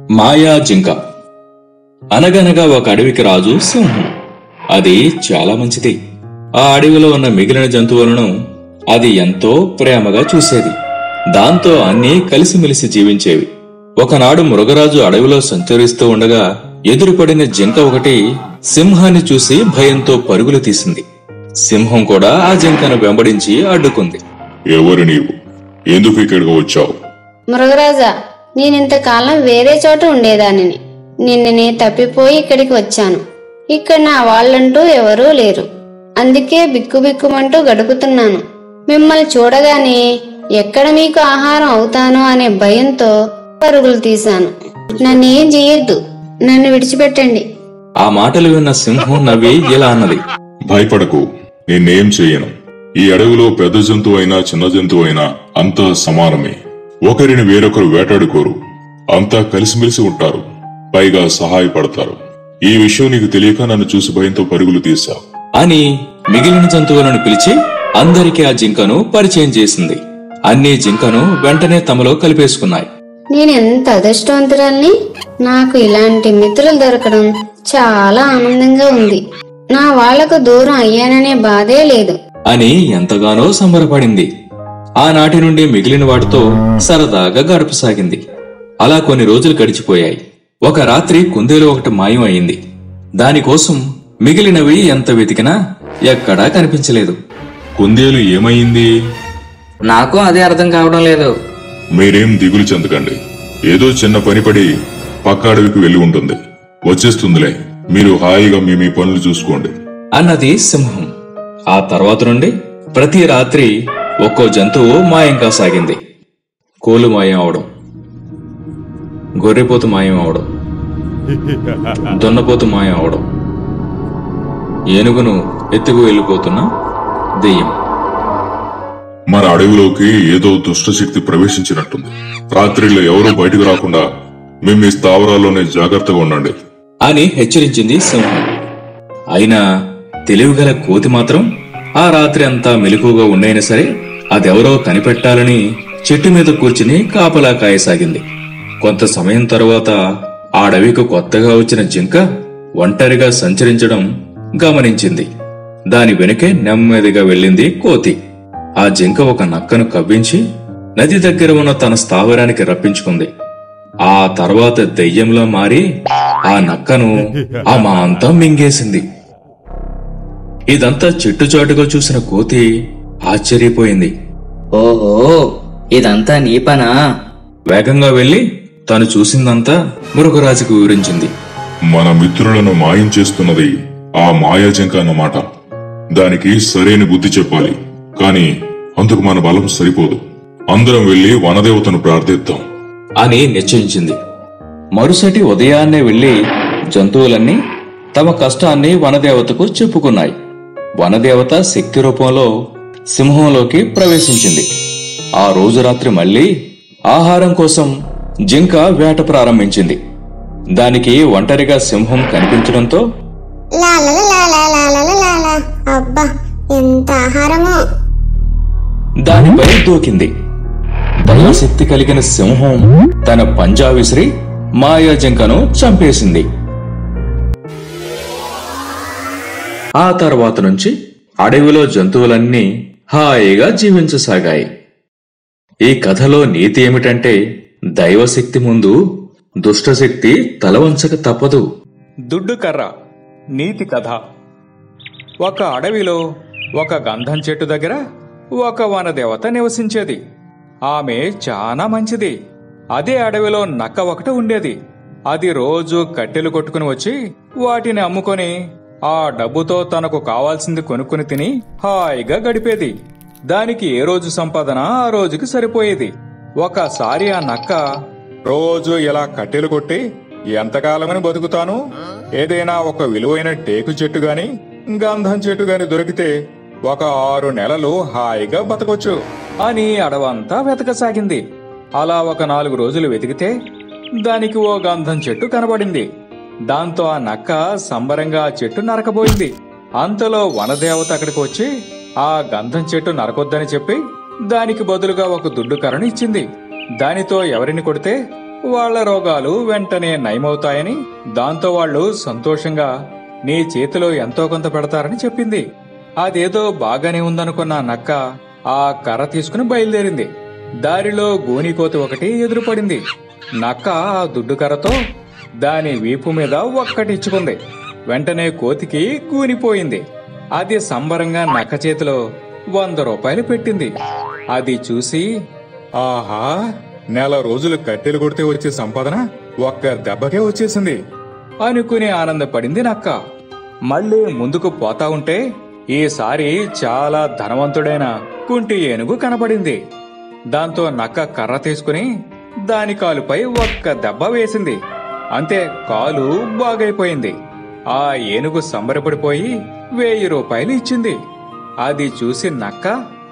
మాయా జింక అనగనగా ఒక అడవికి రాజు సింహం అది చాలా మంచిది ఆ అడవిలో ఉన్న మిగిలిన జంతువులను అది ఎంతో ప్రేమగా చూసేది దాంతో అన్నీ కలిసిమెలిసి జీవించేవి ఒకనాడు మృగరాజు అడవిలో సంచరిస్తూ ఉండగా ఎదురుపడిన జింక ఒకటి సింహాన్ని చూసి భయంతో పరుగులు తీసింది సింహం కూడా ఆ జింకను వెంబడించి అడ్డుకుంది ఎవరు నీవు ఎందుకు ఇక్కడికి వచ్చావు మృగరాజా నేనింతకాలం వేరే చోట ఉండేదానిని నిన్ననే తప్పిపోయి ఇక్కడికి వచ్చాను ఇక్కడ నా వాళ్ళంటూ ఎవరూ లేరు అందుకే బిక్కుబిక్కుమంటూ గడుపుతున్నాను మిమ్మల్ని చూడగానే ఎక్కడ మీకు ఆహారం అవుతానో అనే భయంతో పరుగులు తీశాను నన్నేం చేయొద్దు నన్ను విడిచిపెట్టండి ఆ మాటలు విన్న సింహం నవ్వి ఇలా అన్నది భయపడకు నేనేం చెయ్యను ఈ అడవిలో పెద్ద జంతువు అయినా చిన్న జంతువు అయినా అంతా సమానమే ఒకరిని వేరొకరు వేటాడుకోరు అంతా కలిసిమెలిసి ఉంటారు పైగా సహాయపడతారు ఈ విషయం నీకు తెలియక నన్ను చూసి భయంతో పరుగులు తీశావు అని మిగిలిన జంతువులను పిలిచి అందరికీ ఆ జింకను పరిచయం చేసింది అన్ని జింకను వెంటనే తమలో కలిపేసుకున్నాయి నేను ఎంత అదృష్టవంతురాల్ని నాకు ఇలాంటి మిత్రులు దొరకడం చాలా ఆనందంగా ఉంది నా వాళ్లకు దూరం అయ్యాననే బాధే లేదు అని ఎంతగానో సంబరపడింది ఆనాటి నుండి మిగిలిన వాటితో సరదాగా గడపసాగింది అలా కొన్ని రోజులు గడిచిపోయాయి ఒక రాత్రి కుందేలు ఒకటి మాయం అయింది దానికోసం మిగిలినవి ఎంత వెతికినా ఎక్కడా కనిపించలేదు కుందేలు ఏమైంది నాకు అదే అర్థం కావడం లేదు మీరేం దిగులు చెందకండి ఏదో చిన్న పని పడి పక్క అడవికి వెళ్లి ఉంటుంది వచ్చేస్తుందిలే మీరు హాయిగా మీ మీ పనులు చూసుకోండి అన్నది సింహం ఆ తర్వాత నుండి ప్రతి రాత్రి ఒక్కో జంతువు మాయం కాసాగింది కోలు మాయం అవడం గొర్రెపోతు మాయం అవడం దున్నపోతు మాయం అవడం ఏనుగును ఎత్తుకు వెళ్ళిపోతున్న దెయ్యం మన అడవిలోకి ఏదో దుష్టశక్తి ప్రవేశించినట్టుంది రాత్రిలో ఎవరూ బయటకు రాకుండా మేము మీ స్థావరాల్లోనే జాగ్రత్తగా ఉండండి అని హెచ్చరించింది సింహం అయినా తెలివిగల కోతి మాత్రం ఆ రాత్రి అంతా మెలకుగా ఉండైనా సరే అదెవరో కనిపెట్టాలని చెట్టు మీద కూర్చుని కాపలా కాయసాగింది కొంత సమయం తరువాత ఆ అడవికి కొత్తగా వచ్చిన జింక ఒంటరిగా సంచరించడం గమనించింది దాని వెనుకే నెమ్మదిగా వెళ్ళింది కోతి ఆ జింక ఒక నక్కను కవ్వించి నది దగ్గర ఉన్న తన స్థావరానికి రప్పించుకుంది ఆ తర్వాత దెయ్యంలో మారి ఆ నక్కను ఆ మా అంతా మింగేసింది ఇదంతా చిట్టుచాటుగా చూసిన కోతి ఆశ్చర్యపోయింది ఓహో ఇదంతా నీ పనా వేగంగా వెళ్లి తను చూసిందంతా మృగరాజుకు వివరించింది మన మిత్రులను మాయం చేస్తున్నది ఆ మాయాజంక అన్నమాట దానికి సరైన బుద్ధి చెప్పాలి కాని అందుకు మన బలం సరిపోదు అందరం వెళ్లి వనదేవతను ప్రార్థిద్దాం అని నిశ్చయించింది మరుసటి ఉదయాన్నే వెళ్లి జంతువులన్నీ తమ కష్టాన్ని వనదేవతకు చెప్పుకున్నాయి వనదేవత శక్తి రూపంలో సింహంలోకి ప్రవేశించింది ఆ రోజు రాత్రి మళ్ళీ ఆహారం కోసం జింక వేట ప్రారంభించింది దానికి ఒంటరిగా సింహం కనిపించడంతో లాలలాలాలాలాలాలా. అబ్బా ఎంత ఆహారమో దానిపై దూకింది దైవశక్తి కలిగిన సింహం తన పంజా విసిరి మాయా జింకను చంపేసింది ఆ తర్వాత నుంచి అడవిలో జంతువులన్నీ హాయిగా జీవించసాగాయి ఈ కథలో నీతి ఏమిటంటే దైవశక్తి ముందు దుష్టశక్తి తలవంచక తప్పదు దుడ్డు కర్ర నీతి కథ ఒక అడవిలో ఒక గంధం చెట్టు దగ్గర ఒక వనదేవత నివసించేది ఆమె చాలా మంచిది అదే అడవిలో నక్క ఒకటి ఉండేది అది రోజు కట్టెలు కొట్టుకుని వచ్చి వాటిని అమ్ముకొని ఆ డబ్బుతో తనకు కావాల్సింది కొనుక్కుని తిని హాయిగా గడిపేది దానికి ఏ రోజు సంపాదన ఆ రోజుకి సరిపోయేది ఒకసారి ఆ నక్క రోజు ఇలా కట్టెలు కొట్టి ఎంతకాలమని బతుకుతాను ఏదైనా ఒక విలువైన టేకు చెట్టు గాని గంధం చెట్టు గాని దొరికితే ఒక ఆరు నెలలు హాయిగా బతకొచ్చు అని అడవంతా వెతకసాగింది అలా ఒక నాలుగు రోజులు వెతికితే దానికి ఓ గంధం చెట్టు కనబడింది దాంతో ఆ నక్క సంబరంగా ఆ చెట్టు నరకబోయింది అంతలో వనదేవత అక్కడికి వచ్చి ఆ గంధం చెట్టు నరకొద్దని చెప్పి దానికి బదులుగా ఒక దుడ్డు కర్రను ఇచ్చింది దానితో ఎవరిని కొడితే వాళ్ళ రోగాలు వెంటనే నయమవుతాయని దాంతో వాళ్ళు సంతోషంగా నీ చేతిలో ఎంతో కొంత పెడతారని చెప్పింది అదేదో బాగానే ఉందనుకున్న నక్క ఆ కర్ర తీసుకుని బయలుదేరింది దారిలో గోనికోతి ఒకటి ఎదురుపడింది నక్క ఆ దుడ్డు కర్రతో దాని వీపు మీద ఒక్కటిచ్చుకుంది వెంటనే కోతికి కూనిపోయింది అది సంబరంగా నక్క చేతిలో వంద రూపాయలు పెట్టింది అది చూసి ఆహా నెల రోజులు కట్టెలు కొడితే వచ్చే సంపాదన ఒక్క దెబ్బకే వచ్చేసింది అనుకుని ఆనందపడింది నక్క మళ్ళీ ముందుకు పోతా ఉంటే ఈసారి చాలా ధనవంతుడైన కుంటి ఏనుగు కనపడింది దాంతో నక్క కర్ర తీసుకుని దాని కాలుపై ఒక్క దెబ్బ వేసింది అంతే కాలు బాగైపోయింది ఆ ఏనుగు సంబరపడిపోయి వెయ్యి రూపాయలు ఇచ్చింది అది చూసి నక్క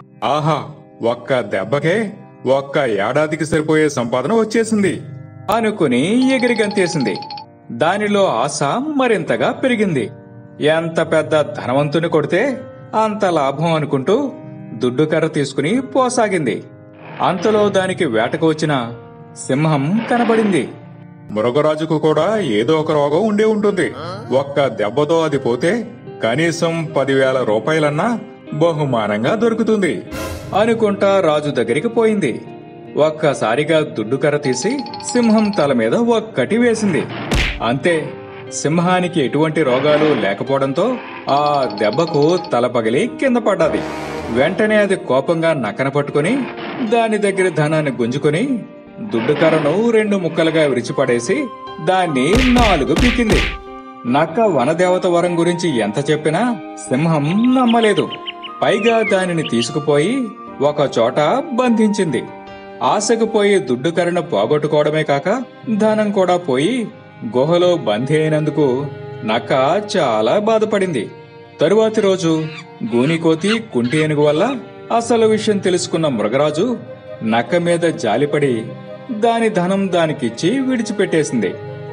ఆహా ఒక్క దెబ్బకే ఒక్క ఏడాదికి సరిపోయే సంపాదన వచ్చేసింది అనుకుని ఎగిరి గంతేసింది దానిలో ఆశ మరింతగా పెరిగింది ఎంత పెద్ద ధనవంతుని కొడితే అంత లాభం అనుకుంటూ దుడ్డు కర్ర తీసుకుని పోసాగింది అంతలో దానికి వేటకు వచ్చిన సింహం కనబడింది మృగరాజుకు కూడా ఏదో ఒక రోగం ఉండే ఉంటుంది ఒక్క దెబ్బతో అది పోతే కనీసం పదివేల రూపాయలన్నా బహుమానంగా దొరుకుతుంది అనుకుంటా రాజు దగ్గరికి పోయింది ఒక్కసారిగా దుడ్డు కర్ర తీసి సింహం తల మీద ఒక్కటి వేసింది అంతే సింహానికి ఎటువంటి రోగాలు లేకపోవడంతో ఆ దెబ్బకు తల పగిలి కింద పడ్డది వెంటనే అది కోపంగా నక్కన పట్టుకుని దాని దగ్గర ధనాన్ని గుంజుకుని దుడ్డు కర్రను రెండు ముక్కలుగా విరిచిపడేసి దాన్ని నాలుగు పీకింది నక్క వనదేవత వరం గురించి ఎంత చెప్పినా సింహం నమ్మలేదు పైగా దానిని తీసుకుపోయి ఒక చోట బంధించింది ఆశకు పోయి దుడ్డు కర్రను పోగొట్టుకోవడమే కాక ధనం కూడా పోయి గుహలో బందీ అయినందుకు నక్క చాలా బాధపడింది తరువాతి రోజు గూనికోతి కుంటి ఏనుగు వల్ల అసలు విషయం తెలుసుకున్న మృగరాజు నక్క మీద జాలిపడి దాని ధనం దానికిచ్చి విడిచిపెట్టేసింది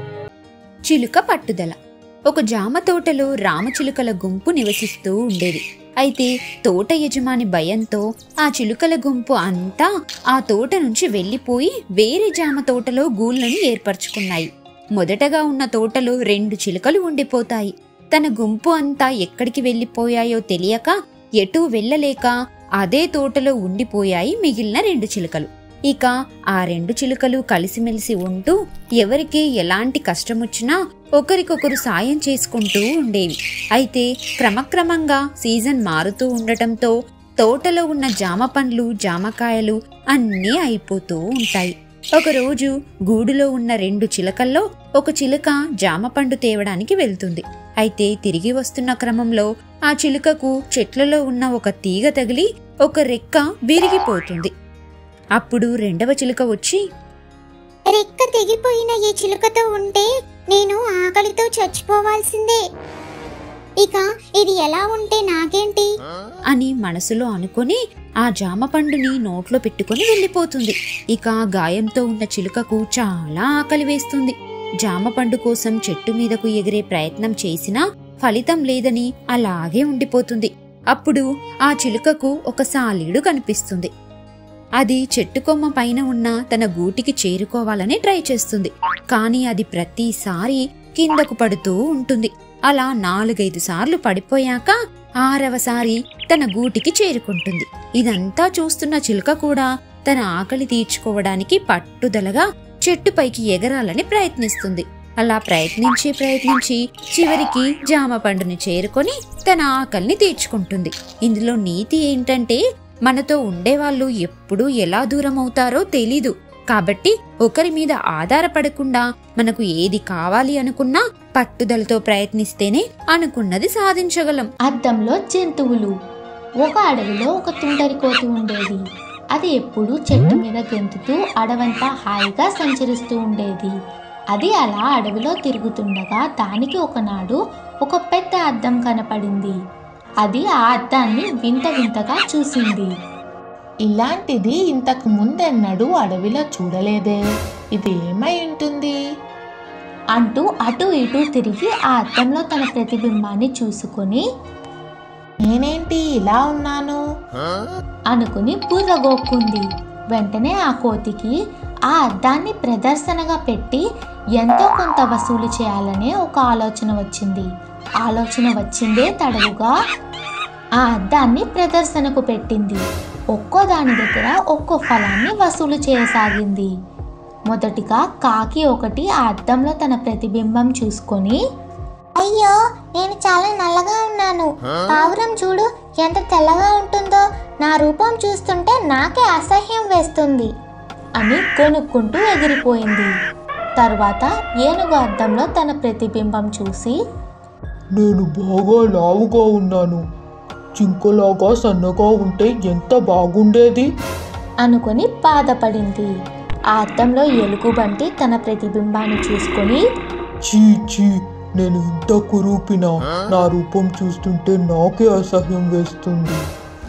చిలుక పట్టుదల ఒక జామ తోటలో రామచిలుకల గుంపు నివసిస్తూ ఉండేది అయితే తోట యజమాని భయంతో ఆ చిలుకల గుంపు అంతా ఆ తోట నుంచి వెళ్లిపోయి వేరే జామ తోటలో గూళ్ళను ఏర్పరచుకున్నాయి మొదటగా ఉన్న తోటలో రెండు చిలుకలు ఉండిపోతాయి తన గుంపు అంతా ఎక్కడికి వెళ్లిపోయాయో తెలియక ఎటూ వెళ్ళలేక అదే తోటలో ఉండిపోయాయి మిగిలిన రెండు చిలుకలు ఇక ఆ రెండు చిలుకలు కలిసిమెలిసి ఉంటూ ఎవరికి ఎలాంటి కష్టమొచ్చినా ఒకరికొకరు సాయం చేసుకుంటూ ఉండేవి అయితే క్రమక్రమంగా సీజన్ మారుతూ ఉండటంతో తోటలో ఉన్న జామ పండ్లు జామకాయలు అన్నీ అయిపోతూ ఉంటాయి ఒకరోజు గూడులో ఉన్న రెండు చిలకల్లో ఒక చిలుక జామ పండు తేవడానికి వెళ్తుంది అయితే తిరిగి వస్తున్న క్రమంలో ఆ చిలుకకు చెట్లలో ఉన్న ఒక తీగ తగిలి ఒక రెక్క విరిగిపోతుంది అప్పుడు రెండవ చిలుక వచ్చి రెక్క తెగిపోయిన ఈ చిలుకతో ఉంటే నేను ఆకలితో చచ్చిపోవాల్సిందే ఇక ఇది ఎలా ఉంటే నాకేంటి అని మనసులో అనుకొని ఆ జామ పండుని నోట్లో పెట్టుకొని వెళ్ళిపోతుంది ఇక ఆ గాయంతో ఉన్న చిలుకకు చాలా ఆకలి వేస్తుంది జామ పండు కోసం చెట్టు మీదకు ఎగిరే ప్రయత్నం చేసినా ఫలితం లేదని అలాగే ఉండిపోతుంది అప్పుడు ఆ చిలుకకు ఒక సాలీడు కనిపిస్తుంది అది చెట్టు కొమ్మ పైన ఉన్న తన గూటికి చేరుకోవాలని ట్రై చేస్తుంది కానీ అది ప్రతిసారి కిందకు పడుతూ ఉంటుంది అలా నాలుగైదు సార్లు పడిపోయాక ఆరవసారి తన గూటికి చేరుకుంటుంది ఇదంతా చూస్తున్న చిలుక కూడా తన ఆకలి తీర్చుకోవడానికి పట్టుదలగా చెట్టుపైకి ఎగరాలని ప్రయత్నిస్తుంది అలా ప్రయత్నించి ప్రయత్నించి చివరికి జామ పండుని చేరుకొని తన ఆకలిని తీర్చుకుంటుంది ఇందులో నీతి ఏంటంటే మనతో ఉండేవాళ్ళు ఎప్పుడూ ఎలా దూరం అవుతారో తెలీదు కాబట్టి ఒకరి మీద ఆధారపడకుండా మనకు ఏది కావాలి అనుకున్నా పట్టుదలతో ప్రయత్నిస్తేనే అనుకున్నది సాధించగలం అద్దంలో జంతువులు ఒక అడవిలో ఒక తుంటరి కోతి ఉండేది అది ఎప్పుడూ చెట్టు మీద గెంతుతూ అడవంతా హాయిగా సంచరిస్తూ ఉండేది అది అలా అడవిలో తిరుగుతుండగా దానికి ఒకనాడు ఒక పెద్ద అద్దం కనపడింది అది ఆ అద్దాన్ని వింత వింతగా చూసింది ఇలాంటిది ఇంతకు ముందెన్నడూ అడవిలో చూడలేదే ఇది ఏమై ఉంటుంది అంటూ అటు ఇటు తిరిగి ఆ అద్దంలో తన ప్రతిబింబాన్ని చూసుకొని నేనేంటి ఇలా ఉన్నాను అనుకుని బుర్రగోక్కుంది వెంటనే ఆ కోతికి ఆ అద్దాన్ని ప్రదర్శనగా పెట్టి ఎంతో కొంత వసూలు చేయాలనే ఒక ఆలోచన వచ్చింది ఆలోచన వచ్చిందే తడవుగా ఆ అద్దాన్ని ప్రదర్శనకు పెట్టింది ఒక్కో దాని దగ్గర ఒక్కో ఫలాన్ని వసూలు చేయసాగింది మొదటిగా కాకి ఒకటి ఆ అద్దంలో తన ప్రతిబింబం చూసుకొని అయ్యో నేను చాలా నల్లగా ఉన్నాను పావురం చూడు ఎంత తెల్లగా ఉంటుందో నా రూపం చూస్తుంటే నాకే అసహ్యం వేస్తుంది అని కొనుక్కుంటూ ఎగిరిపోయింది తర్వాత ఏనుగు అద్దంలో తన ప్రతిబింబం చూసి నేను బాగా లావుగా ఉన్నాను జింకలాగా సన్నగా ఉంటే ఎంత బాగుండేది అనుకొని బాధపడింది ఆ అద్దంలో ఎలుగుబంటి తన ప్రతిబింబాన్ని చూసుకొని చీ చీ నేను ఇంత కురూపినా నా రూపం చూస్తుంటే నాకే అసహ్యం వేస్తుంది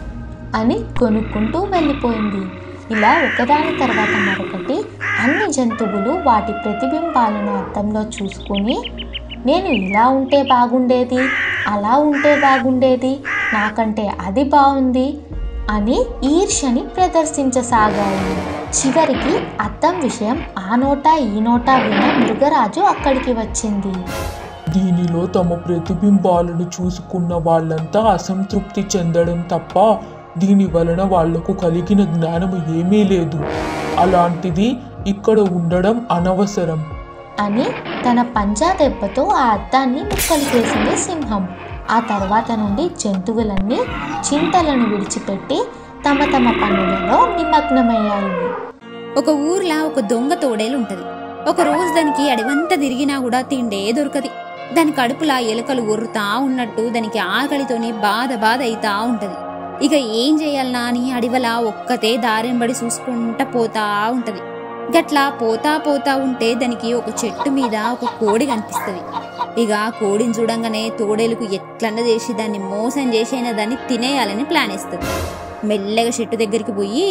అని కొనుక్కుంటూ వెళ్ళిపోయింది ఇలా ఒకదాని తర్వాత మరొకటి అన్ని జంతువులు వాటి ప్రతిబింబాలను అద్దంలో చూసుకుని నేను ఇలా ఉంటే బాగుండేది అలా ఉంటే బాగుండేది నాకంటే అది బాగుంది అని ఈర్ష్యని ప్రదర్శించసాగాయి చివరికి అద్దం విషయం ఆ నోటా ఈ నోటా విన్న మృగరాజు అక్కడికి వచ్చింది దీనిలో తమ ప్రతిబింబాలను చూసుకున్న వాళ్ళంతా అసంతృప్తి చెందడం తప్ప దీని వలన వాళ్లకు కలిగిన జ్ఞానం ఏమీ లేదు అలాంటిది ఇక్కడ ఉండడం అనవసరం అని తన పంజా దెబ్బతో ఆ అద్దాన్ని ముక్కలు చేసింది సింహం ఆ తర్వాత నుండి జంతువులన్నీ చింతలను విడిచిపెట్టి తమ తమ పనులలో నిమగ్నమయ్యాయి ఒక ఊర్లో ఒక దొంగ తోడేలు ఉంటది ఒక రోజు దానికి అడవంతా తిరిగినా కూడా తిండే దొరకది దాని కడుపులా ఎలుకలు ఒర్రుతా ఉన్నట్టు దానికి ఆకలితోని బాధ బాధ అయితా ఉంటది ఇక ఏం చేయాలనా అని అడవిలా ఒక్కతే దారిని చూసుకుంటా పోతా ఉంటది గట్లా పోతా పోతా ఉంటే దానికి ఒక చెట్టు మీద ఒక కోడి కనిపిస్తది ఇక ఆ కోడిని చూడంగానే తోడేలుకు ఎట్లన్నా చేసి దాన్ని మోసం చేసైనా దాన్ని తినేయాలని ప్లాన్ ఇస్తుంది మెల్లగా చెట్టు దగ్గరికి పోయి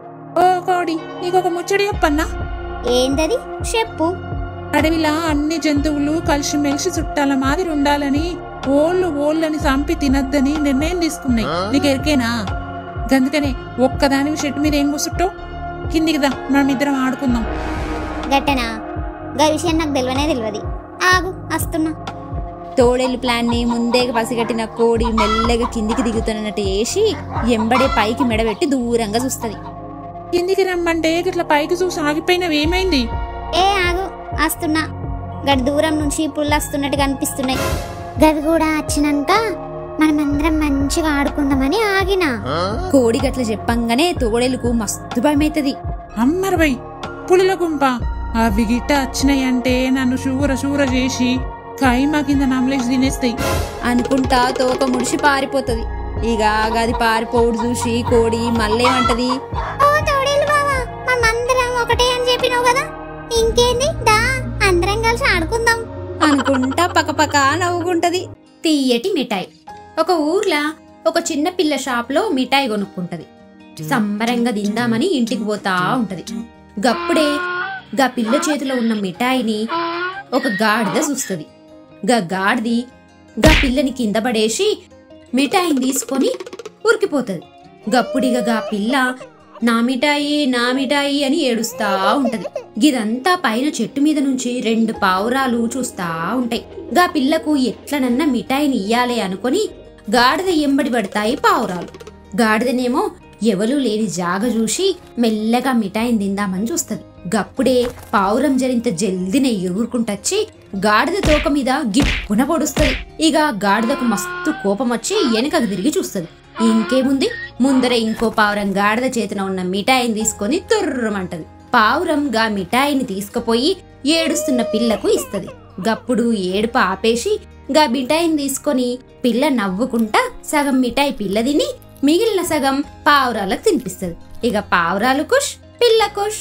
ఓ కోడి నీకొక ముచ్చడి చెప్పన్నా ఏందది చెప్పు అడవిలా అన్ని జంతువులు కలిసిమెలిసి చుట్టాల మాదిరి ఉండాలని ఓళ్ళు ఓళ్ళని చంపి తినద్దని నిర్ణయం తీసుకున్నాయి నీకు ఎరికేనా గందుకనే ఒక్కదాని చెట్టు మీద ఏం కూసుట్టో కిందికి దా మనం ఇద్దరం ఆడుకుందాం గట్టనా గా విషయం నాకు తెలియనే తెలియదు ఆగు వస్తున్నా తోడేలు ప్లాన్ ని ముందే పసిగట్టిన కోడి మెల్లగా కిందికి దిగుతున్నట్టు వేసి ఎంబడే పైకి మెడబెట్టి దూరంగా చూస్తది కిందికి రమ్మంటే ఇట్లా పైకి చూసి ఆగిపోయినవి ఏమైంది ఏ ఆగు వస్తున్నా గడి దూరం నుంచి పుల్లు వస్తున్నట్టు కనిపిస్తున్నాయి గవి కూడా వచ్చినాక మనమందరం మంచిగా ఆడుకుందామని ఆగినా కోడి గట్ల చెప్పంగానే తోడేలుకు మస్తు భయమైతది అమ్మరబై పులిల గుంప అవి గిట్ట వచ్చినాయంటే నన్ను షూర షూర చేసి కైమా కింద నమ్మలేసి తినేస్తాయి అనుకుంటా తోక ముడిసి పారిపోతది ఇక గది పారిపోవుడు చూసి కోడి మళ్ళేమంటది ఓ తోడేలు బావా మనమందరం ఒకటే అని చెప్పినావు కదా ఇంకేంది దా అందరం కలిసి ఆడుకుందాం అనుకుంటా పకపక నవ్వుకుంటది తీయటి మిఠాయి ఒక ఊర్లో ఒక చిన్న పిల్ల షాప్లో మిఠాయి కొనుక్కుంటది సంబరంగా తిందామని ఇంటికి పోతా ఉంటది గప్పుడే గా పిల్ల చేతిలో ఉన్న మిఠాయిని ఒక గాడిద చూస్తది గా గాడిది గా పిల్లని కింద పడేసి మిఠాయిని తీసుకొని ఉరికిపోతది గప్పుడిగా గా పిల్ల నా మిఠాయి నా మిఠాయి అని ఏడుస్తా ఉంటది గిదంతా పైన చెట్టు మీద నుంచి రెండు పావురాలు చూస్తా ఉంటాయి గా పిల్లకు ఎట్లనన్నా మిఠాయిని ఇయ్యాలే అనుకొని గాడిద ఎంబడి పడతాయి పావురాలు గాడిదనేమో ఎవలూ లేని జాగ చూసి మెల్లగా మిఠాయిని తిందామని చూస్తది గప్పుడే పావురం జరింత జల్దిన ఎగురుకుంటొచ్చి గాడిద తోక మీద గిప్పున పొడుస్తుంది ఇక గాడిదకు మస్తు కోపం వచ్చి వెనకకు తిరిగి చూస్తుంది ఇంకేముంది ముందర ఇంకో పావురం గాడిద చేతిన ఉన్న మిఠాయిని తీసుకొని తుర్రమంటది పావురం గా మిఠాయిని తీసుకుపోయి ఏడుస్తున్న పిల్లకు ఇస్తది గప్పుడు ఏడుపు ఆపేసి గా మిఠాయిని తీసుకొని పిల్ల నవ్వుకుంటా సగం మిఠాయి పిల్ల తిని మిగిలిన సగం పావురాలకు తినిపిస్తది ఇక పావురాలు కుష్ పిల్ల కుష్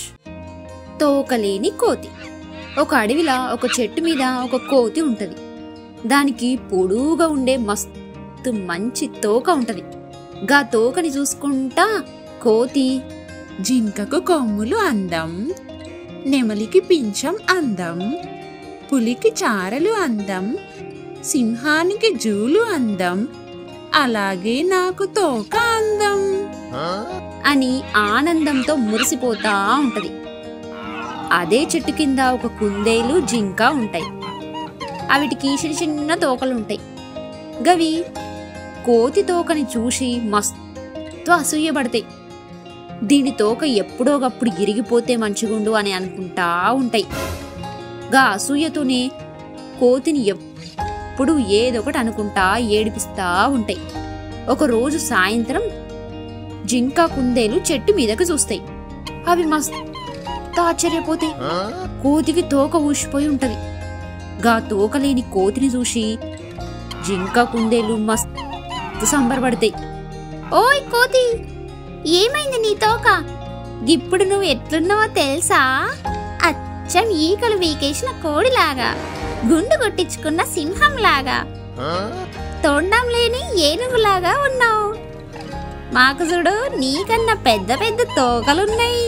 తోకలేని కోతి ఒక అడవిలా ఒక చెట్టు మీద ఒక కోతి ఉంటది దానికి పొడువుగా ఉండే మస్తు మంచి తోక ఉంటది గా తోకని చూసుకుంటా కోతి జింకకు కొమ్ములు అందం నెమలికి పింఛం అందం పులికి చారలు అందం సింహానికి జూలు అందం అలాగే నాకు తోక అందం అని ఆనందంతో మురిసిపోతా ఉంటది అదే చెట్టు కింద ఒక కుందేలు జింక ఉంటాయి అవిటికి చిన్న చిన్న తోకలు ఉంటాయి గవి కోతి తోకని చూసి మస్తు అసూయపడతాయి దీని తోక ఎప్పుడోగప్పుడు ఇరిగిపోతే మంచిగుండు అని అనుకుంటా ఉంటాయి గా అసూయతోనే కోతిని ఎప్పుడు ఏదొకటి అనుకుంటా ఏడిపిస్తా ఉంటాయి ఒక రోజు సాయంత్రం జింక కుందేలు చెట్టు మీదకి చూస్తాయి అవి మస్తు ఆశ్చర్యపోతాయి కోతికి తోక ఊసిపోయి ఉంటది గా తోకలేని కోతిని చూసి జింక కుందేలు మస్తు సంబరపడతాయి ఓయ్ కోతి ఏమైంది నీ తోక ఇప్పుడు నువ్వు ఎట్లున్నావో తెలుసా అచ్చం ఈకలు వీకేసిన కోడిలాగా గుండు కొట్టించుకున్న సింహంలాగా తొండం లేని ఏనుగులాగా ఉన్నావు మాకు చూడు నీకన్నా పెద్ద పెద్ద తోకలున్నాయి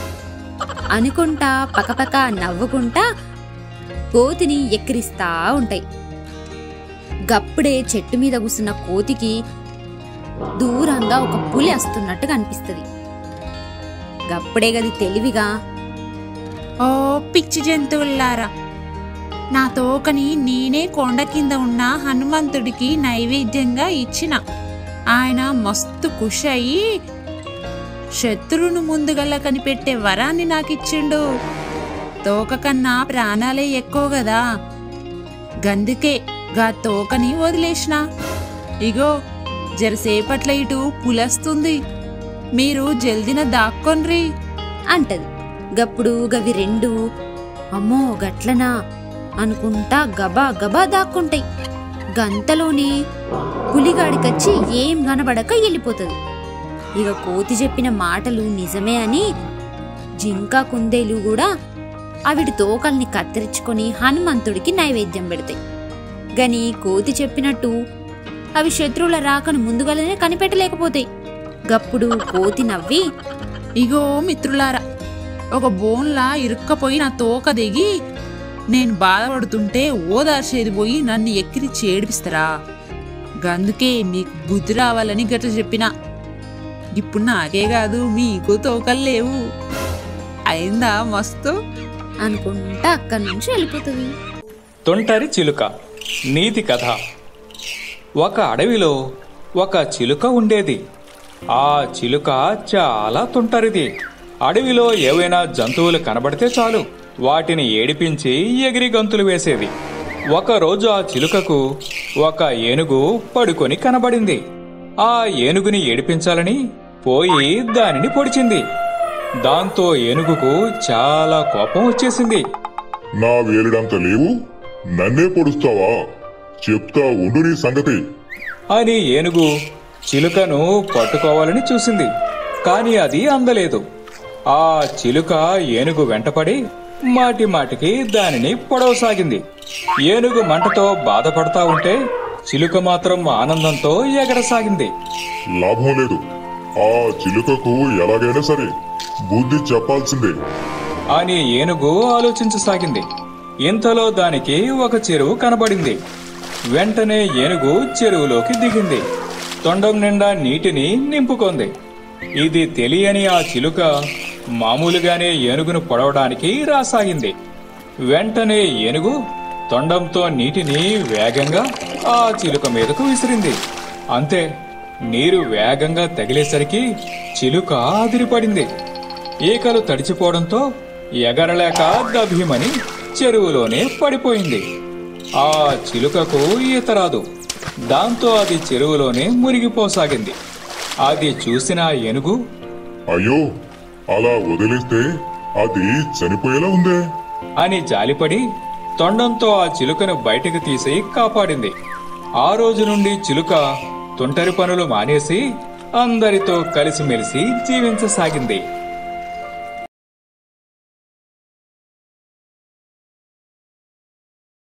అనుకుంటా పకపక నవ్వుకుంటా కోతిని ఎక్కిరిస్తా ఉంటాయి గప్పుడే చెట్టు మీద కూసున్న కోతికి దూరంగా ఒక పులి వస్తున్నట్టు కనిపిస్తుంది గప్పుడే గది తెలివిగా ఓ పిచ్చి జంతువుల్లారా నా తోకని నేనే కొండ కింద ఉన్న హనుమంతుడికి నైవేద్యంగా ఇచ్చిన ఆయన మస్తు ఖుషి అయ్యి శత్రువును ముందుగల కనిపెట్టే వరాన్ని నాకిచ్చిండు తోక కన్నా ప్రాణాలే ఎక్కువ కదా గందుకే గా తోకని వదిలేసిన ఇగో జరసేపట్ల ఇటు పులస్తుంది మీరు జల్దిన దాక్కొన్రి అంటది గప్పుడు గవి రెండు అమ్మో గట్లనా అనుకుంటా గబా గబా దాక్కుంటాయి గంతలోనే పులిగాడికచ్చి ఏం కనబడక వెళ్ళిపోతుంది ఇక కోతి చెప్పిన మాటలు నిజమే అని జింక కుందేలు కూడా అవిడి తోకల్ని కత్తిరించుకొని హనుమంతుడికి నైవేద్యం పెడతాయి గని కోతి చెప్పినట్టు అవి శత్రువుల రాకను ముందుగానే కనిపెట్టలేకపోతాయి గప్పుడు కోతి నవ్వి ఇగో మిత్రులారా ఒక బోన్లా ఇరుక్కపోయి నా తోక దిగి నేను బాధపడుతుంటే ఓదార్చేది పోయి నన్ను ఎక్కిరిచ్చి ఏడిపిస్తారా గందుకే మీకు బుద్ధి రావాలని గట్ల చెప్పిన ఇప్పుడు నాకే కాదు మీకు తోకలు లేవు అయిందా మస్తు అనుకుంటా అక్కడి నుంచి వెళ్ళిపోతుంది తొంటరి చిలుక నీతి కథ ఒక అడవిలో ఒక చిలుక ఉండేది ఆ చిలుక చాలా తుంటరిది అడవిలో ఏవైనా జంతువులు కనబడితే చాలు వాటిని ఏడిపించి ఎగిరి గంతులు వేసేది ఒకరోజు ఆ చిలుకకు ఒక ఏనుగు పడుకొని కనబడింది ఆ ఏనుగుని ఏడిపించాలని పోయి దానిని పొడిచింది దాంతో ఏనుగుకు చాలా కోపం వచ్చేసింది నా వేలిడంత లేవు నన్నే పొడుస్తావా చెప్తా ఉండు నీ సంగతి అని ఏనుగు చిలుకను పట్టుకోవాలని చూసింది కాని అది అందలేదు ఆ చిలుక ఏనుగు వెంటపడి మాటి మాటికి దానిని పొడవసాగింది ఏనుగు మంటతో బాధపడతా ఉంటే చిలుక మాత్రం ఆనందంతో ఎగరసాగింది లాభం లేదు ఆ చిలుకకు ఎలాగైనా సరే బుద్ధి చెప్పాల్సిందే అని ఏనుగు ఆలోచించసాగింది ఇంతలో దానికి ఒక చెరువు కనబడింది వెంటనే ఏనుగు చెరువులోకి దిగింది తొండం నిండా నీటిని నింపుకొంది ఇది తెలియని ఆ చిలుక మామూలుగానే ఏనుగును పొడవడానికి రాసాగింది వెంటనే ఏనుగు తొండంతో నీటిని వేగంగా ఆ చిలుక మీదకు విసిరింది అంతే నీరు వేగంగా తగిలేసరికి చిలుక అదిరిపడింది ఈకలు తడిచిపోవడంతో ఎగరలేక దభీమని చెరువులోనే పడిపోయింది ఆ చిలుకకు ఈత రాదు దాంతో అది చెరువులోనే మునిగిపోసాగింది అది చూసిన ఆ ఏనుగు అయ్యో అలా వదిలేస్తే అది చనిపోయేలా ఉందే అని జాలిపడి తొండంతో ఆ చిలుకను బయటకు తీసి కాపాడింది ఆ రోజు నుండి చిలుక తుంటరి పనులు మానేసి అందరితో కలిసిమెలిసి జీవించసాగింది